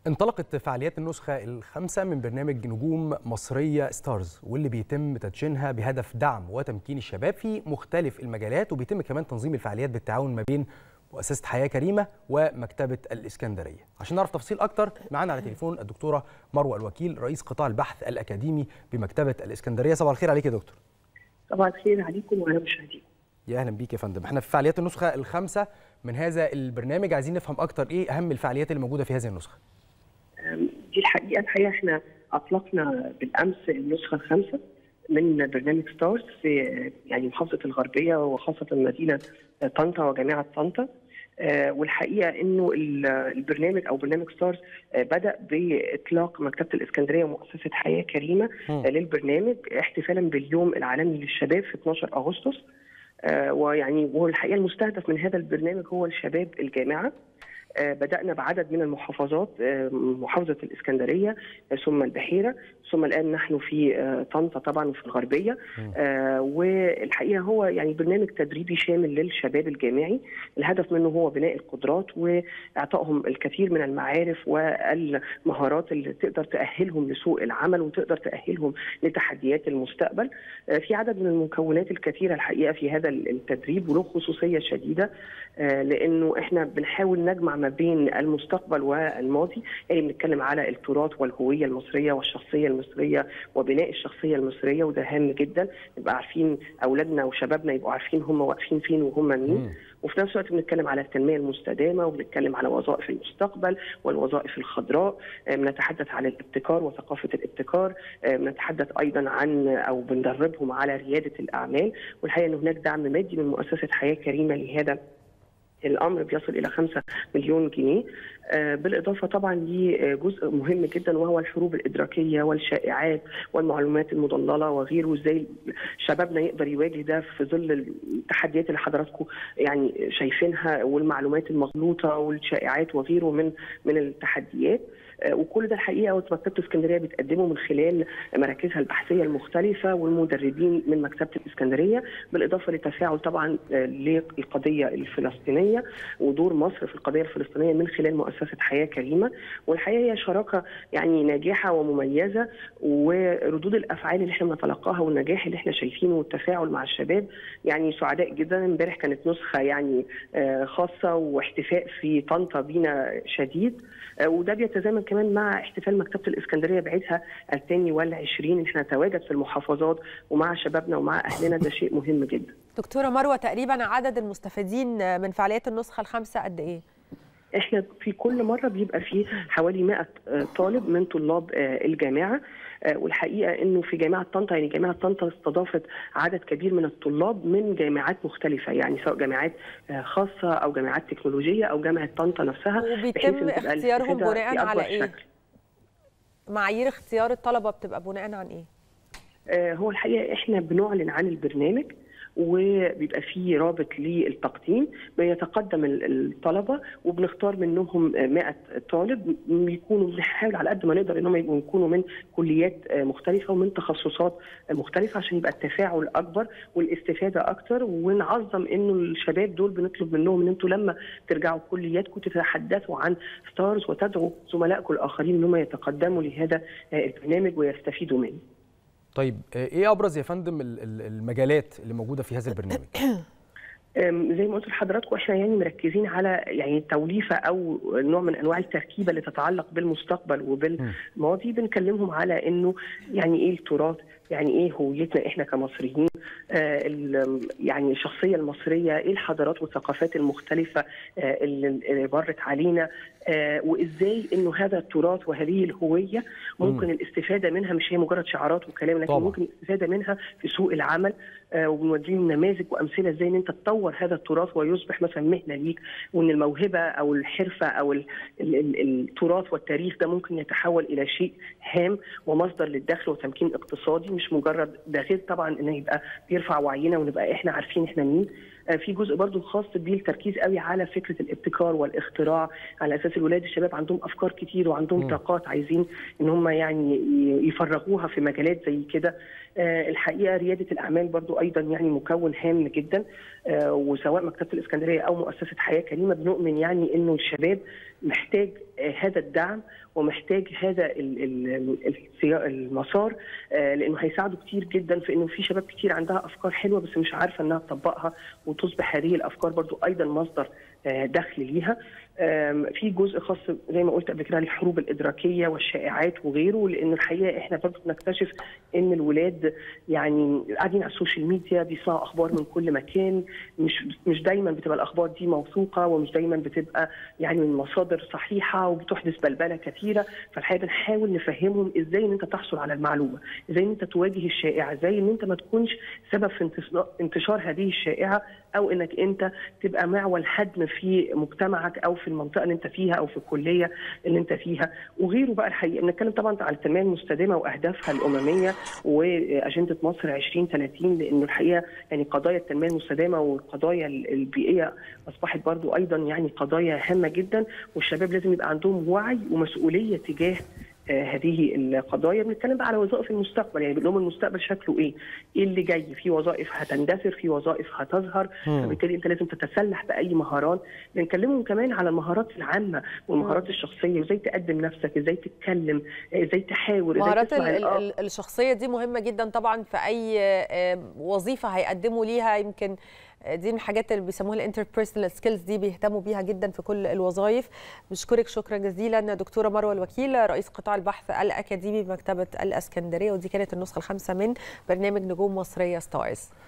انطلقت فعاليات النسخة الخامسة من برنامج نجوم مصرية ستارز واللي بيتم تدشينها بهدف دعم وتمكين الشباب في مختلف المجالات وبيتم كمان تنظيم الفعاليات بالتعاون ما بين مؤسسة حياة كريمة ومكتبة الإسكندرية عشان نعرف تفاصيل أكتر معانا على تليفون الدكتورة مروة الوكيل رئيس قطاع البحث الأكاديمي بمكتبة الإسكندرية صباح الخير عليك يا دكتور صباح الخير عليكم وعلى مشاهديكم يا أهلا بيك يا فندم احنا في فعاليات النسخة الخامسة من هذا البرنامج عايزين نفهم أكتر إيه أهم الفعاليات اللي موجودة في هذه النسخة دي الحقيقه الحقيقه احنا اطلقنا بالامس النسخه الخامسه من برنامج ستارز في يعني محافظه الغربيه وخاصه مدينه طنطا وجامعه طنطا والحقيقه انه البرنامج او برنامج ستارز بدا باطلاق مكتبه الاسكندريه ومؤسسه حياه كريمه م. للبرنامج احتفالا باليوم العالمي للشباب في 12 اغسطس ويعني وهو الحقيقه المستهدف من هذا البرنامج هو الشباب الجامعه بدأنا بعدد من المحافظات محافظة الإسكندرية ثم البحيرة ثم الآن نحن في طنطا طبعا وفي الغربية والحقيقة هو يعني برنامج تدريبي شامل للشباب الجامعي الهدف منه هو بناء القدرات وإعطائهم الكثير من المعارف والمهارات اللي تقدر تأهلهم لسوق العمل وتقدر تأهلهم لتحديات المستقبل في عدد من المكونات الكثيرة الحقيقة في هذا التدريب وله خصوصية شديدة لأنه إحنا بنحاول نجمع ما بين المستقبل والماضي يعني بنتكلم على التراث والهويه المصريه والشخصيه المصريه وبناء الشخصيه المصريه وده هام جدا نبقى عارفين اولادنا وشبابنا يبقوا عارفين هم واقفين فين وهم مين وفي نفس الوقت بنتكلم على التنميه المستدامه وبنتكلم على وظائف المستقبل والوظائف الخضراء بنتحدث عن الابتكار وثقافه الابتكار بنتحدث ايضا عن او بندربهم على رياده الاعمال والحقيقه ان هناك دعم مادي من مؤسسه حياه كريمه لهذا الامر بيصل الى 5 مليون جنيه بالاضافه طبعا لجزء مهم جدا وهو الحروب الادراكيه والشائعات والمعلومات المضلله وغيره وازاي شبابنا يقدر يواجه ده في ظل التحديات اللي حضراتكم يعني شايفينها والمعلومات المغلوطه والشائعات وغيره من من التحديات وكل ده الحقيقه مكتبه اسكندريه بتقدمه من خلال مراكزها البحثيه المختلفه والمدربين من مكتبه الاسكندريه بالاضافه لتفاعل طبعا للقضيه الفلسطينيه ودور مصر في القضيه الفلسطينيه من خلال مؤسسه حياه كريمه والحقيقه هي شراكه يعني ناجحه ومميزه وردود الافعال اللي احنا بنتلقاها والنجاح اللي احنا شايفينه والتفاعل مع الشباب يعني سعداء جدا امبارح كانت نسخه يعني خاصه واحتفاء في طنطا بينا شديد وده بيتزامن كمان مع احتفال مكتبه الاسكندريه بعيدها الثاني والعشرين ان احنا نتواجد في المحافظات ومع شبابنا ومع اهلنا ده شيء مهم جدا. دكتوره مروه تقريبا عدد المستفيدين من فعاليات النسخه الخامسه قد ايه؟ احنا في كل مره بيبقى فيه حوالي 100 طالب من طلاب الجامعه والحقيقه انه في جامعه طنطا يعني جامعه طنطا استضافت عدد كبير من الطلاب من جامعات مختلفه يعني سواء جامعات خاصه او جامعات تكنولوجيه او جامعه طنطا نفسها وبيتم اختيارهم بناء على ايه؟ شكل. معايير اختيار الطلبه بتبقى بناء عن ايه؟ هو الحقيقه احنا بنعلن عن البرنامج وبيبقى فيه رابط للتقديم بيتقدم الطلبه وبنختار منهم 100 طالب يكونوا بنحاول على قد ما نقدر ان هم يبقوا يكونوا من كليات مختلفه ومن تخصصات مختلفه عشان يبقى التفاعل اكبر والاستفاده اكتر ونعظم انه الشباب دول بنطلب منهم ان انتم لما ترجعوا كلياتكم تتحدثوا عن ستارز وتدعوا زملائكم الاخرين ان هم يتقدموا لهذا البرنامج ويستفيدوا منه. طيب ايه ابرز يا فندم المجالات اللي موجوده في هذا البرنامج؟ زي ما قلت لحضراتكم احنا يعني مركزين على يعني توليفه او نوع من انواع التركيبه اللي تتعلق بالمستقبل وبالماضي بنكلمهم على انه يعني ايه التراث يعني ايه هويتنا احنا كمصريين آه يعني الشخصيه المصريه ايه الحضارات والثقافات المختلفه آه اللي مرت علينا آه وازاي انه هذا التراث وهذه الهويه ممكن م. الاستفاده منها مش هي مجرد شعارات وكلام لكن طبعا. ممكن الاستفاده منها في سوق العمل وبنوديهم نماذج وامثله ازاي ان انت تطور هذا التراث ويصبح مثلا مهنه ليك وان الموهبه او الحرفه او ال ال ال التراث والتاريخ ده ممكن يتحول الى شيء هام ومصدر للدخل وتمكين اقتصادي مش مجرد ده غير طبعا ان يبقى بيرفع وعينا ونبقى احنا عارفين احنا مين في جزء برضو خاص بالتركيز قوي على فكره الابتكار والاختراع على اساس الولاد الشباب عندهم افكار كتير وعندهم طاقات عايزين ان هم يعني يفرغوها في مجالات زي كده الحقيقه رياده الاعمال برضو ايضا يعني مكون هام جدا وسواء مكتبه الاسكندريه او مؤسسه حياه كريمه بنؤمن يعني انه الشباب محتاج هذا الدعم ومحتاج هذا المسار لانه هيساعده كتير جدا في انه في شباب كتير عندها افكار حلوه بس مش عارفه انها تطبقها وتصبح هذه الافكار برضو ايضا مصدر دخل ليها في جزء خاص زي ما قلت قبل كده الحروب الادراكيه والشائعات وغيره لان الحقيقه احنا برضه بنكتشف ان الولاد يعني قاعدين على السوشيال ميديا بيسمعوا اخبار من كل مكان مش مش دايما بتبقى الاخبار دي موثوقه ومش دايما بتبقى يعني من مصادر صحيحه وبتحدث بلبله كثيره فالحقيقه بنحاول نفهمهم ازاي ان انت تحصل على المعلومه ازاي ان انت تواجه الشائعه ازاي ان انت ما تكونش سبب في انتشار هذه الشائعه او انك انت تبقى معول هدم في مجتمعك او في المنطقه اللي انت فيها او في الكليه اللي انت فيها وغيره بقى الحقيقه بنتكلم طبعا على التنميه المستدامه واهدافها الامميه واجنده مصر 2030 لانه الحقيقه يعني قضايا التنميه المستدامه والقضايا البيئيه اصبحت برضو ايضا يعني قضايا هامه جدا والشباب لازم يبقى عندهم وعي ومسؤوليه تجاه هذه القضايا بنتكلم بقى على وظائف المستقبل يعني بنقول لهم المستقبل شكله ايه؟ ايه اللي جاي؟ في وظائف هتندثر، في وظائف هتظهر، فبالتالي انت لازم تتسلح باي مهارات، بنكلمهم كمان على المهارات العامه والمهارات الشخصيه وازاي تقدم نفسك، ازاي تتكلم، ازاي تحاور، المهارات الشخصيه دي مهمه جدا طبعا في اي وظيفه هيقدموا ليها يمكن دي من الحاجات اللي بيسموها الانتربيرسونال سكيلز دي بيهتموا بيها جدا في كل الوظائف بشكرك شكرا جزيلا دكتوره مروه الوكيل رئيس قطاع البحث الاكاديمي بمكتبه الاسكندريه ودي كانت النسخه الخامسه من برنامج نجوم مصريه ستارز